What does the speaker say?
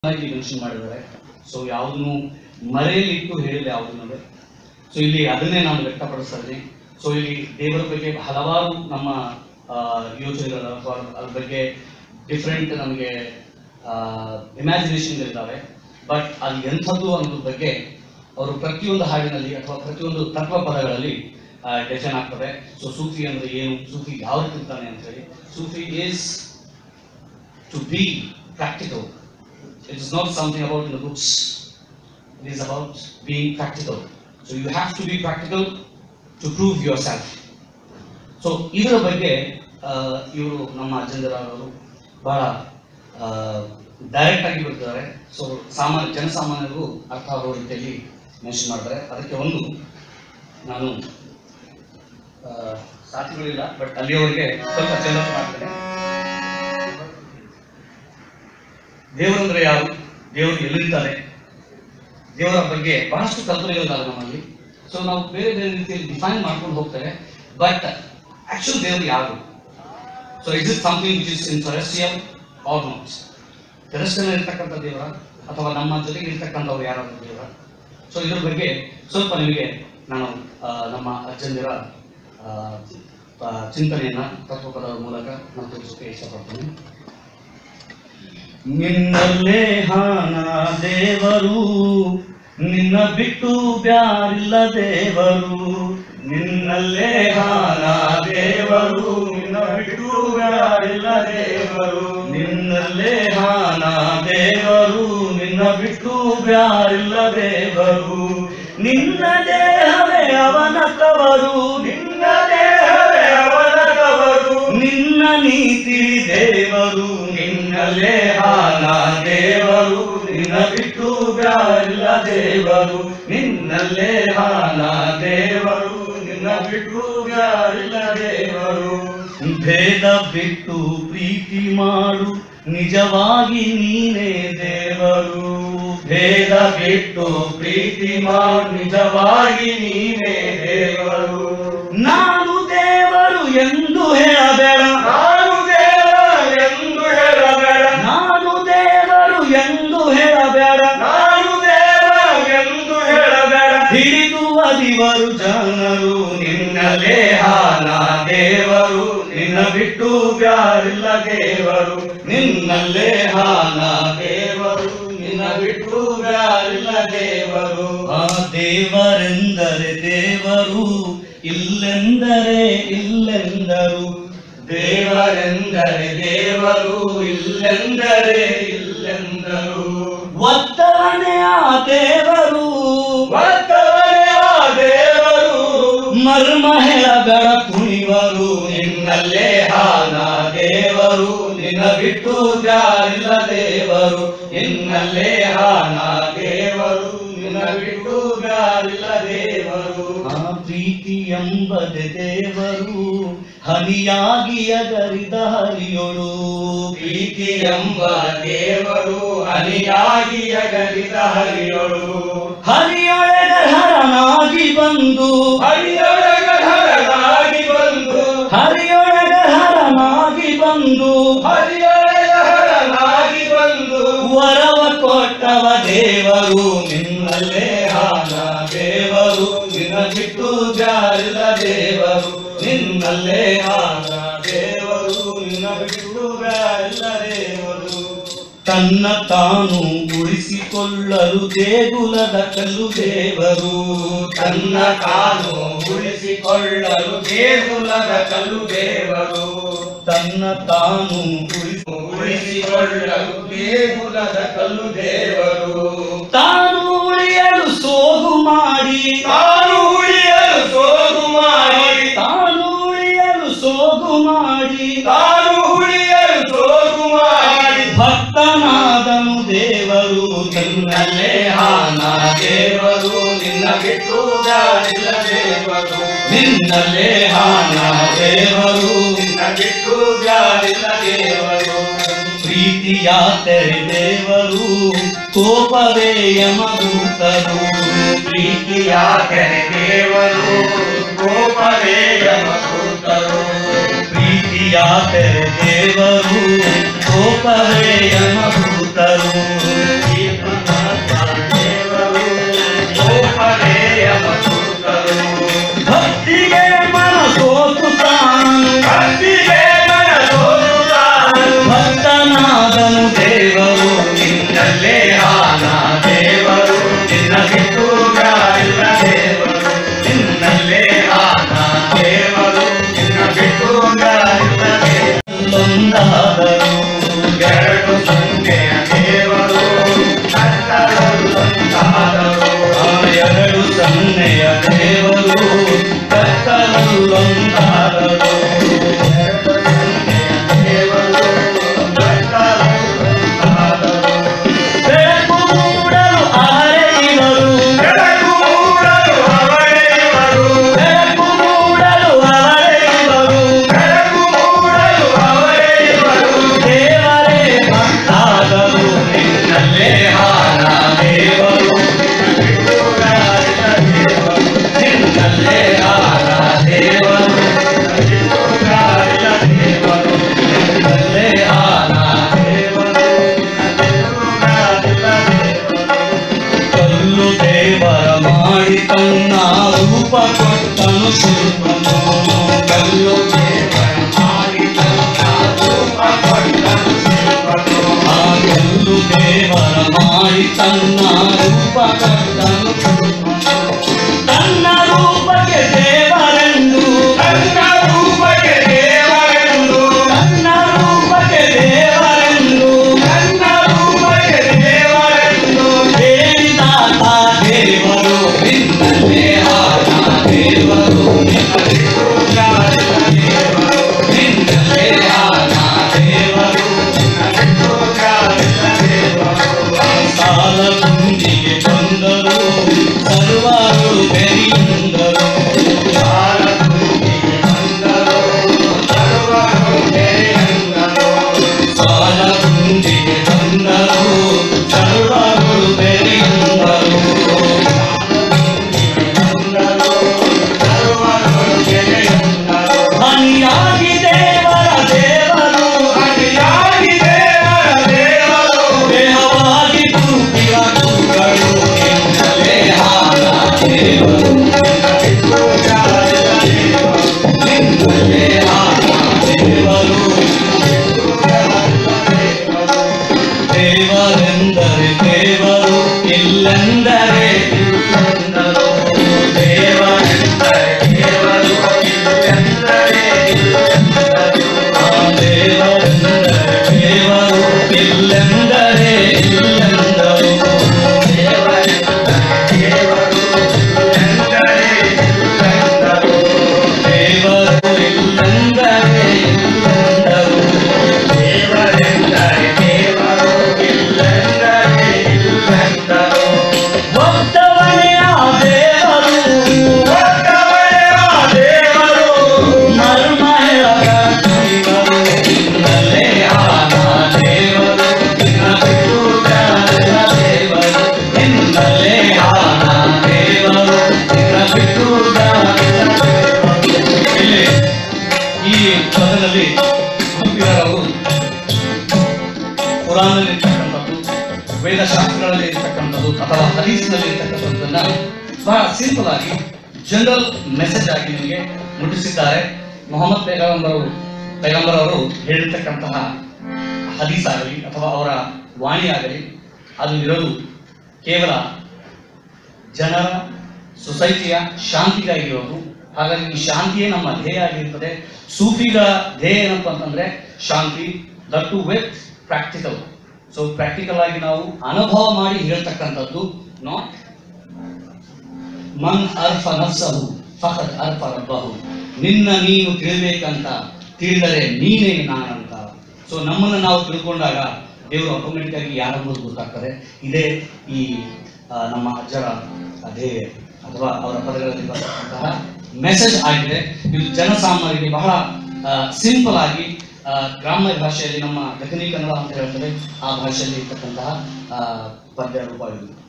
ಆಗಿ ಮೆನ್ಷನ್ ಮಾಡಿದ್ದಾರೆ ಸೊ ಯಾವುದನ್ನು ಮರೆಯಲಿಟ್ಟು ಹೇಳಿಲ್ಲ ಯಾವುದನ್ನು ಸೊ ಇಲ್ಲಿ ಅದನ್ನೇ ನಾನು ವ್ಯಕ್ತಪಡಿಸ್ತಾ ಇದ್ದೀನಿ ಸೊ ಇಲ್ಲಿ ದೇವರ ಬಗ್ಗೆ ಹಲವಾರು ನಮ್ಮ ಆ, ಯೋಚನೆಗಳು ಅಥವಾ ಅದ್ರ ಬಗ್ಗೆ ಡಿಫ್ರೆಂಟ್ ನಮಗೆ ಇಮ್ಯಾಜಿನೇಷನ್ಗಳಿದ್ದಾವೆ ಬಟ್ ಅದು ಎಂಥದ್ದು ಅನ್ನೋದ್ರ ಬಗ್ಗೆ ಅವರು ಪ್ರತಿಯೊಂದು ಹಾಡಿನಲ್ಲಿ ಅಥವಾ ಪ್ರತಿಯೊಂದು ತತ್ವ ಪದಗಳಲ್ಲಿ ಡೆಫೈನ್ ಆಗ್ತದೆ ಸೊ ಸೂಫಿ ಅಂದ್ರೆ ಏನು ಸೂಫಿ ಯಾವ ರೀತಿ ಇರ್ತಾನೆ ಅಂತ ಹೇಳಿ Sufi is to be practical. It is not something about in the books. It is about being practical. So you have to be practical to prove yourself. So ಇದರ ಬಗ್ಗೆ ಇವರು ನಮ್ಮ ಅಜೆಂದರವರು ಬಹಳ ಡೈರೆಕ್ಟ್ ಆಗಿ ಬಿಡ್ತಾರೆ ಸೊ ಸಾಮಾನ್ಯ ಜನಸಾಮಾನ್ಯರಿಗೂ ಅರ್ಥ ಆಗೋ ರೀತಿಯಲ್ಲಿ ಮೆನ್ಷನ್ ಮಾಡ್ತಾರೆ ಅದಕ್ಕೆ ಒಂದು ನಾನು ಆ, ಸಾಥಿಗಳಿಲ್ಲ ಬಟ್ ಅಲ್ಲಿಯವರೆಗೆ ಸ್ವಲ್ಪ ಚೆಂದ ಮಾಡ್ತೇನೆ ದೇವರಂದ್ರೆ ಯಾರು ದೇವರು ಎಲ್ಲಿರ್ತಾರೆ ದೇವರ ಬಗ್ಗೆ ಬಹಳಷ್ಟು ಕಲ್ಪನೆಗಳಿದ್ದಾವೆ ನಮ್ಮಲ್ಲಿ ಸೊ ನಾವು ಬೇರೆ ಬೇರೆ ರೀತಿಯಲ್ಲಿ ಡಿಫೈನ್ ಮಾಡ್ಕೊಂಡು ಹೋಗ್ತೇವೆ ಬಟ್ ಆಕ್ಚುಲ್ ದೇವರು ಯಾರು so is is something which is in terrestrial or not terrestrial ಇರ್ತಕ್ಕಂಥ ದೇವರ ಅಥವಾ ನಮ್ಮ ಜೊತೆಗೆ ಇರ್ತಕ್ಕಂಥವ್ರು ಯಾರಾದ್ರೂ ದೇವರ ಸೊ ಇದ್ರ ಬಗ್ಗೆ ಸ್ವಲ್ಪ ನಿಮಗೆ ನಾನು ಆ, ನಮ್ಮ ಅಜ್ಜಂದಿರ ಆ, ಆ, ಚಿಂತನೆಯನ್ನ ತತ್ವಪದದ ಮೂಲಕ ನಾನು ತಿಳಿಸೋಕೆ ಇಷ್ಟಪಡ್ತೀನಿ ನಿನ್ನಲ್ಲೇ ಹಾನ ದೇವರು ನಿನ್ನ ಬಿಟ್ಟು ಬ್ಯಾರಿಲ್ಲ ದೇವರು ನಿನ್ನಲ್ಲೇ ಹಾನ ದೇವರು ನಿನ್ನ ಬಿಟ್ಟು ಬ್ಯಾರಿಲ್ಲ ದೇವರು ನಿನ್ನಲ್ಲೇ ಹಾನ ದೇವರು ನಿನ್ನ ಬಿಟ್ಟು ಬ್ಯಾರಿಲ್ಲ ದೇವರು ನಿನ್ನ ದೇಹವೇ ಅವನ ಕವರು ನಿನ್ನ ದೇಹವೇ ಅವನ ಕವರು ನಿನ್ನ ನೀತಿ ದೇವರು ನಿನ್ನಲ್ಲೇ ಹಾನ ದೇವರು ನಿನ್ನ ಬಿಟ್ಟು ಬ್ಯಾರಿಲ್ಲ ದೇವರು ನಿನ್ನಲ್ಲೇ ಹಾನ ದೇವರು ನಿನ್ನ ಬಿಟ್ಟು ಬ್ಯಾರಿಲ್ಲ ದೇವರು ಭೇದ ಬಿಟ್ಟು ಪ್ರೀತಿ ಮಾಡು ನಿಜವಾಗಿ ನೀನೇ ದೇವರು ಭೇದ ಬಿಟ್ಟು ಪ್ರೀತಿ ಮಾಡು ನಿಜವಾಗಿ ನೀನೇ ದೇವರು ನಾನು ದೇವರು ಎಂದು ಹೇಳಬೇಡ ನಾನು ದೇವರು ಎಂದು ಹೇಳಬೇಡ ನಾನು ದೇವರು ಎಂದು ಹೇಳಬೇಡ ನಾನು ದೇವರು ಎಂದು ಹೇಳಬೇಡ ಹಿಡಿದು ಅದಿವರು ಜನರು ನಿನ್ನಲೇ ಹಾನ ದೇವರು ನಿನ್ನ ಬಿಟ್ಟು ಬ್ಯಾರಿಲ್ಲ ದೇವರು ನಿನ್ನಲ್ಲೇ ಹಾನ ದೇವರು ನಿನ್ನ ಬಿಟ್ಟು ಬ್ಯಾರಿಲ್ಲ ದೇವರು ಆ ದೇವರೆಂದರೆ ದೇವರು ಇಲ್ಲೆಂದರೆ ಇಲ್ಲೆಂದರು ದೇವರೆಂದರೆ ದೇವರು ಇಲ್ಲೆಂದರೆ ಇಲ್ಲೆಂದರು ಒತ್ತವನೇ ಆ ದೇವರು ಒತ್ತವನೇ ಆ ದೇವರು ಮರ್ಮ ಹೇಳಬೇಡ ಕುಣಿವರು ನಿನ್ನಲ್ಲೇ ಹಾನ ದೇವರು ನಿನ್ನ ಬಿಟ್ಟು ಜಾರಿಲ್ಲ ದೇವರು ನಿನ್ನಲ್ಲೇ ಹಾನ ದೇವರು ನಿನ್ನ ಬಿಟ್ಟು ಜಾರಿಲ್ಲ ದೇವರು ಆ ಪ್ರೀತಿ ಎಂಬದೆ ದೇವರು ಹನಿಯಾಗಿ ಅಗರಿದ ಹರಿಯೊಳು ಪ್ರೀತಿ ಎಂಬ ದೇವರು ಹನಿಯಾಗಿ ಅಗರಿದ ಹರಿಯೊಳು ಹರಿಯೊಳಗ ಹರನಾಗಿ ಬಂದು ಹರಿಯೊಳಗ ಹರನಾಗಿ ಬಂದು ಹರಿಯೊಳಗ ಹರನಾಗಿ ಬಂದು ಹರಿಯೊಳಗ ಹರನಾಗಿ ಬಂದು ವರವ ಕೊಟ್ಟವ ದೇವರು ನಿನ್ನಲ್ಲೇ ಹಾನ ದೇವರು ನಿನ್ನ ಬಿಟ್ಟು ಜಾರಿದ ದೇವರು ನಿನ್ನಲ್ಲೇ ಹಾನ ದೇವರು ನಿನ್ನ ಬಿಟ್ಟು ಜಾರಿದ ದೇವರು ತನ್ನ ತಾನು ಉಳಿಸಿಕೊಳ್ಳಲು ದೇಗುಲದ ಕಲ್ಲು ದೇವರು ತನ್ನ ತಾನು ಉಳಿಸಿಕೊಳ್ಳಲು ದೇಗುಲದ ಕಲ್ಲು ದೇವರು ತನ್ನ ತಾನು ಉಳಿಸಿ ಉಳಿಸಿಕೊಳ್ಳಲು ದೇಗುಲದ ಕಲ್ಲು ದೇವರು ತಾನು ಉಳಿಯಲು ಸೋಗು ಮಾಡಿ ತಾನು ಉಳಿಯಲು ಸೋಗು ಮಾಡಿ ತಾನು ಉಳಿಯಲು ಸೋಗು ಮಾಡಿ ತಾನು ಉಳಿಯಲು ಸೋಗು ಮಾಡಿ ಭಕ್ತನಾದನು ದೇವರು ನಿನ್ನಲ್ಲೇ ಹಾನ ದೇವರು ನಿನ್ನ ಬಿಟ್ಟು ಜಾರಿಲ್ಲ ದೇವರು ನಿನ್ನಲ್ಲೇ ಹಾನ ದೇವರು ನಿನ್ನ ಬಿಟ್ಟು ಜಾರಿಲ್ಲ ದೇವರು ಪ್ರೀತಿಯ ತೆರೆ ದೇವರು ಕೋಪವೇ ಯಮದೂತರು ಪ್ರೀತಿಯ ತೆರೆ ದೇವರು ಕೋಪವೇ ಯಮದೂತರು ಪ್ರೀತಿಯ ತೆರೆ ದೇವರು ಕೋಪವೇ ಯಮದೂತರು ಶಿಲ್ಪನು ಕಲ್ಲು ದೇವರ ಮಾಡಿದಂತ ರೂಪ ಕೊಟ್ಟನು ಶಿಲ್ಪನು ಆ ಕಲ್ಲು ದೇವರ ಮಾಡಿ ತನ್ನ ರೂಪ ಕೊಟ್ಟನು ತನ್ನ ರೂಪಕ್ಕೆ ದೇವರೆಂದು ತನ್ನ ರೂಪಕ್ಕೆ ದೇವರೆಂದು ತನ್ನ ರೂಪಕ್ಕೆ ದೇವರೆಂದು ತನ್ನ ರೂಪಕ್ಕೆ ದೇವರೆಂದು ಹೇಳಿದಾತ ದೇವರು ನಿನ್ನಲ್ಲೇ ಆದ ದೇವರು ನಿನ್ನಲ್ಲೇ ಆದ ದೇವರು ಸಾಲ ಗುಂಡಿಗೆ ಬಂದರು ಸರ್ವರು ಬೆರಿಯುಂದರು ಸಾಲ ಗುಂಡಿಗೆ ಬಂದರು ಸರ್ವರು ಬೆರಿಯುಂದರು ಹನಿಯಾಗಿ ದೇವರ ದೇವರು ದೇಹವಾಗಿ ಕೂಪಿಯ ಕೂಗಳು ನಿನ್ನಲ್ಲೇ ಆದ ದೇವರು ನಿನ್ನಲ್ಲೇ ಆದ ದೇವರು ದೇವರೆಂದರೆ ದೇವರು ಇಲ್ಲೆಂದರೆ ಇಲ್ಲೆಂದರು ದೇವರೆಂದರೆ ದೇವರು ಇಲ್ಲೆಂದರೆ ಇಲ್ಲೆಂದರು. ಆ ದೇವರೆಂದರೆ ದೇವರು ಇಲ್ಲೆಂದರೆ ಇಲ್ಲೆಂದರು ದೇವರು ಇಲ್ಲೆಂದರೆ ಇಲ್ಲೆಂದರು ಒಬ್ಬವನೇ ಆ ದೇವರು ಮರ್ಮ ಹೇಳದ ದೇವರು ನಿನ್ನಲ್ಲೇ ಆದ ದೇವರು ನಿನ್ನ ಬಿಟ್ಟು ಜಾರದ ದೇವರು ನಿನ್ನಲ್ಲೇ ಆದ ದೇವರು ನಿನ್ನ ಬಿಟ್ಟು ಜಾರದ ದೇವರು. ಇಲ್ಲಿ ಈ ಪದದಲ್ಲಿ ಅವರು ಕುರಾನಲ್ಲಿ ಇರ್ತಕ್ಕಂಥದ್ದು ವೇದಶಾಸ್ತ್ರಗಳಲ್ಲಿ ಇರ್ತಕ್ಕಂಥದ್ದು ಅಥವಾ ಹದೀಸ್ನಲ್ಲಿ ಇರ್ತಕ್ಕಂಥದ್ದನ್ನ ಬಹಳ ಸಿಂಪಲ್ ಆಗಿ ಜನರಲ್ ಮೆಸೇಜ್ ಆಗಿ ನಿಮಗೆ ಮುಟ್ಟಿಸಿದ್ದಾರೆ ಮೊಹಮ್ಮದ್ ಪೈಗಂಬರ್ ಅವರು ಪೈಗಂಬರ್ ಅವರು ಹೇಳಿರ್ತಕ್ಕಂತಹ ಹದೀಸ್ ಆಗಲಿ ಅಥವಾ ಅವರ ವಾಣಿ ಆಗಲಿ ಅದು ಇರೋದು ಕೇವಲ ಜನರ ಸೊಸೈಟಿಯ ಶಾಂತಿಗಾಗಿ ಇರೋದು ಹಾಗಾಗಿ ಈ ಶಾಂತಿಯೇ ನಮ್ಮ ಧ್ಯೇಯ ಆಗಿರ್ತದೆ ಸೂಫಿಗಳ ಧ್ಯೇಯ ಏನಪ್ಪ ಅಂತಂದ್ರೆ ಶಾಂತಿ that to with practical so practical ಆಗಿ ನಾವು ಅನುಭವ ಮಾಡಿ ಹೇಳ್ತಕ್ಕಂಥದ್ದು ನಾಟ್ ಮನ್ ಅರ್ಫ ನಫ್ಸಹು ಫಖತ್ ಅರ್ಫ ರಬ್ಬಹು ನಿನ್ನ ನೀನು ತಿಳಿಬೇಕಂತ ತಿಳಿದರೆ ನೀನೇ ನಾನಂತ ಸೊ ನಮ್ಮನ್ನು ನಾವು ತಿಳ್ಕೊಂಡಾಗ ದೇವರು ಆಟೋಮೆಟಿಕ್ ಆಗಿ ಯಾರೆಂಬುದು ಗೊತ್ತಾಗ್ತದೆ ಇದೇ ಈ ಆ, ನಮ್ಮ ಅಜ್ಜರ ಧ್ಯೇಯ ಅಥವಾ ಅವರ ಪದಗಳಲ್ಲಿ ಬರ್ತಕ್ಕಂತಹ ಮೆಸೇಜ್ ಆಗಿದೆ ಇದು ಜನಸಾಮಾನ್ಯರಿಗೆ ಬಹಳ ಸಿಂಪಲ್ ಆಗಿ ಆ, ಗ್ರಾಮ್ಯ ಭಾಷೆಯಲ್ಲಿ ನಮ್ಮ ದಕ್ಷಿಣ ಕನ್ನಡ ಅಂತ ಹೇಳ್ತೇವೆ ಆ ಭಾಷೆಯಲ್ಲಿ ಇರ್ತಕ್ಕಂತಹ ಆ, ಪದ್ಯ ರೂಪ ಇದು